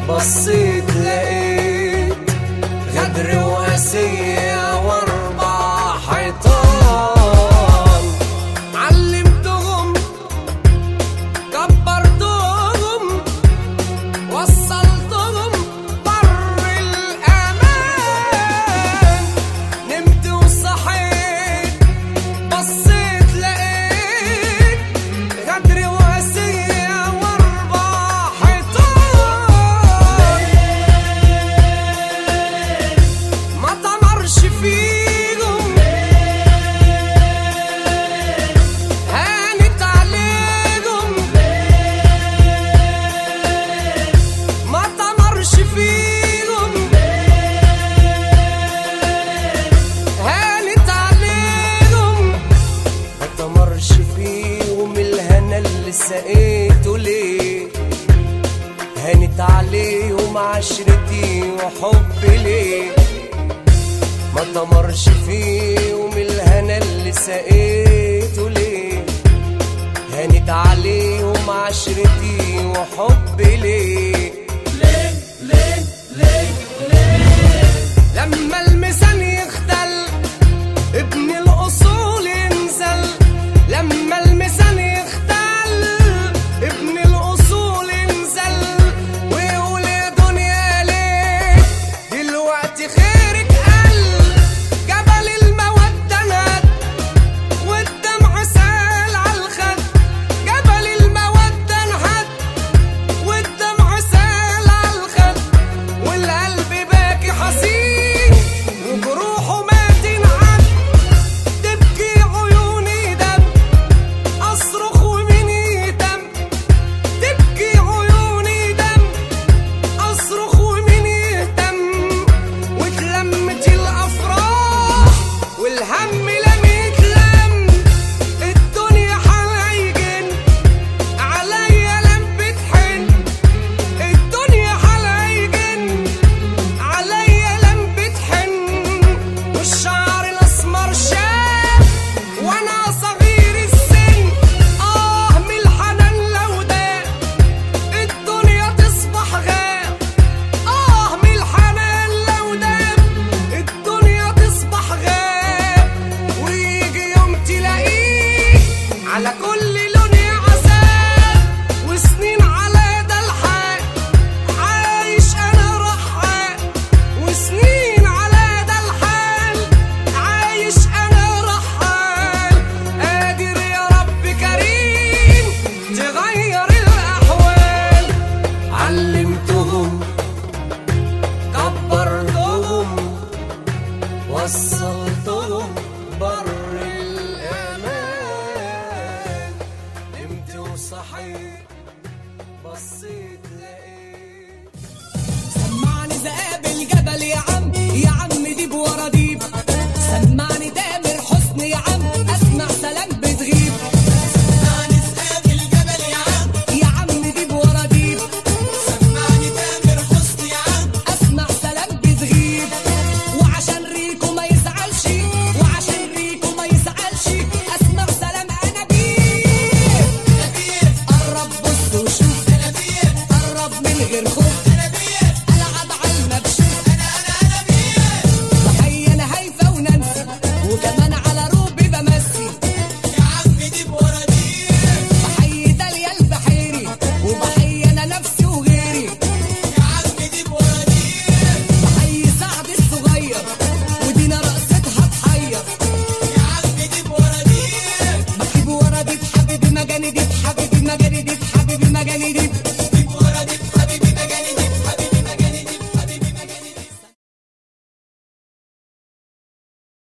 بصيت لقيت غدر وقاسية واربع حيطان علمتهم كبرتهم وصلتهم بر الأمان نمت وصحيت بصيت لقيت غدر وقاسية واربع حيطان ما طمرش فيهم هانت عليهم ما طمرش فيهم هانت عليهم ما طمرش فيهم الهنا اللي سقيته ليه هانت عليهم عشرتي وحبي ليه ما طمرش فيهم الهنا اللي سقيته ليه هانت عليهم عشرتي وحبي ليه لما الميزان يختل ابن الاصول ينزل لما الميزان يختل ابن الاصول ينزل ويقول يا دنيا ليه دلوقتي خيرك قل جبل المودة ناد والدمع سال على الخد جبل المودة انهد والدمع سال على الخد والقلب باكي حزين وجروحه ما تنعد تبكي عيوني دم اصرخ ومين يتم تبكي عيوني دم اصرخ ومين يهتم واتلمت الافراح والهم لم يتلم الدنيا حلايجن عليا لم بتحن الدنيا حلايجن عليا لم بتحن والشعر الاسمر شاب وانا صغير السن اه من الحنان لو ده الدنيا تصبح غاب اه من الحنان لو ده الدنيا تصبح غاب ويجي يوم تلاقيه على كل لون عذاب وسنين على ده الحال عايش انا رحال وسنين على ده الحال عايش انا رحال قادر يا رب كريم تغير الاحوال علمتهم كبرتهم وصلتهم بر الامان نمت وصحيت بصيت لقيت سمعني ذئاب الجبل يا عم يا عم ديب ورا ديب سمعني تامر حسني يا عم اسمع سلام بتغيب سمعني ذئاب الجبل يا عم يا عم ديب ورا ديب سمعني تامر حسني يا عم اسمع سلام بتغيب وعشان ريكو ما يزعلش وعشان ريكو ما يزعلش اسمع سلام انا بيه قرب بص وشوف قرب من غير خوف